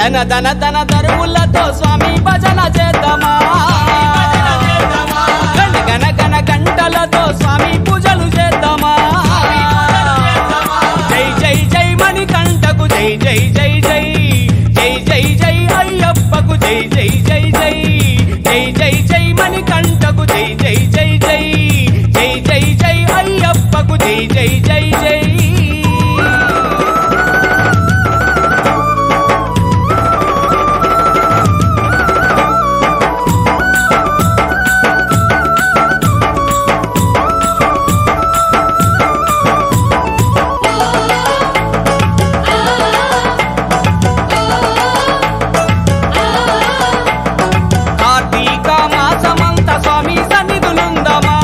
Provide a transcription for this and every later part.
ధన ధన ధన దరువులతో స్వామి భజన చేద్దామా గణ గణ గణ గంటలతో స్వామి పూజలు చేద్దామా జై జై జై మణికంఠకు జై జై జై జై జై జై జై అయ్యప్పకు జై జై జై జై జై జై జై మణికంఠకు జై జై జై జై జై జై జై అయ్యప్పకు జై జై జై జై కార్తీక మాసమంత స్వామి సన్నిధులుందమా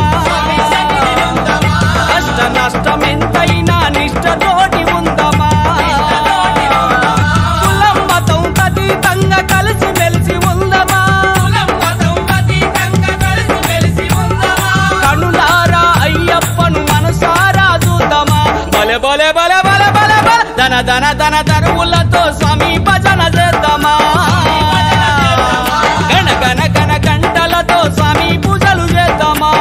కష్ట నష్టమెంతైనా నిష్టతోటి ఉందమా కులం మతం అతీతంగా కలిసి మెలిసి ఉందమా కనులారా అయ్యప్పను మనసారా చూద్దామా బలె బలె బలె బలె బలె బలె ధన ధన ధన దరువులతో స్వామి భజన చేద్దామా గణ గణ గణ గంటలతో స్వామి పూజలు చేద్దామా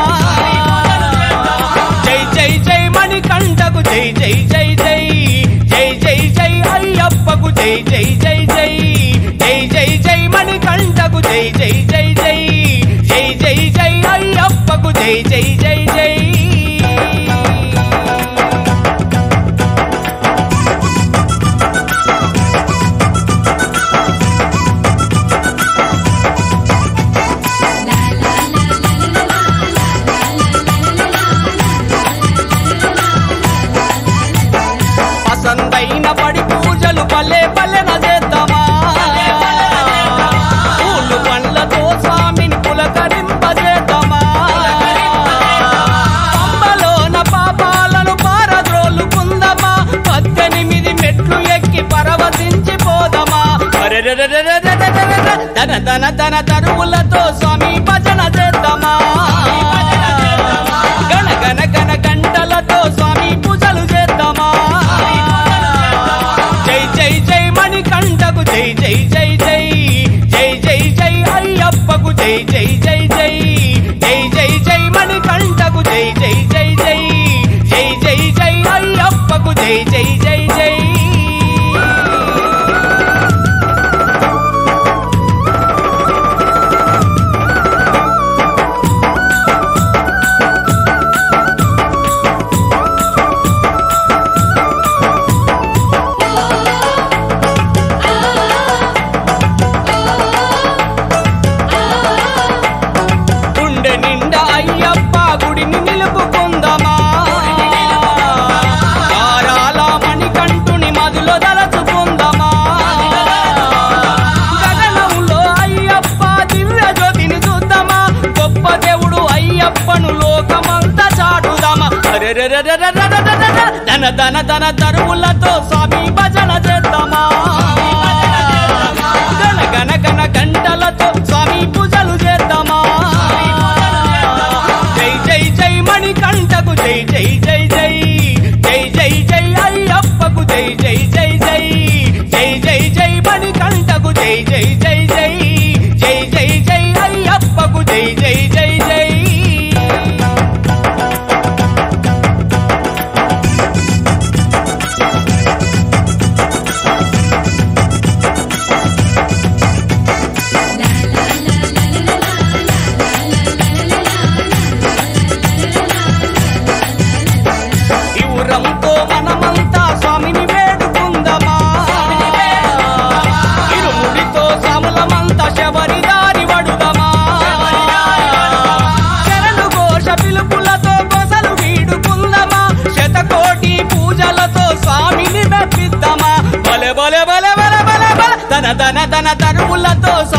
జై జై జై మణికంఠకు జై జై జై జై జై జై జై అయ్యప్పకు జై జై జై జై జై జై జై మణికంఠకు జై జై జై జై జై జై జై అయ్యప్పకు జై జై జై జై పసందైన పడి పూజలు పల్లె పల్లెన చేద్దామా పూలు పండ్లతో స్వామిని పులకరింపజేద్దామా పంబలోన పాపాలను పారద్రోలుకుందమా పద్దెనిమిది మెట్లు ఎక్కి పరవశించి పోదమా అరెరెరెరెరెరెరెరెరె. ధన ధన ధన తరువులతో స్వామి భజన చేద్దామా గణ గణ గణ గంటలతో స్వామి పూజలు చేద్దామా జై జై జై మణికంఠకు జై జై జై జై జై జై జై అయ్యప్పకు జై జై జై జై జై జై జై మణికంఠకు జై జై జై జై జై జై జై అయ్యప్పకు జై జై జై జై గుండె నిండా అయ్యప్ప గుడిని నిలుపుకుందమా కారాల మణికంఠుని మదిలో దలచుకుందమా గగనంలో అయ్యప్ప దివ్య జ్యోతిని చూద్దామా గొప్ప దేవుడు అయ్యప్పను లోకమంతా చాటుదామా అరెరెరెరెరెరెరెరెరె. ధన ధన ధన దరువులతో స్వామి భజన చేద్దామా గణ గణ గణ గంటలతో స్వామి పూజలు చేద్దామా జై జై జై మణికంఠకు జై జై జై జై జై జై జై అయ్యప్పకు జై జై జై జై జై జై జై మణికంఠకు జై జై జై జై జై జై జై అయ్యప్పకు జై జై జై జై ఈ ఊరంతో మనమంతా స్వామిని వేడుకుందమా ఇరుముడితో సాములమంతా శబరి దారి వడుదమా శరణు ఘోష పిలుపులతో కొసలు వీడుకుందమా శతకోటి పూజలతో స్వామిని మెప్పిద్దామా బలె బలె బలె బలె బలె బలె ధన ధన ధన తరువులతో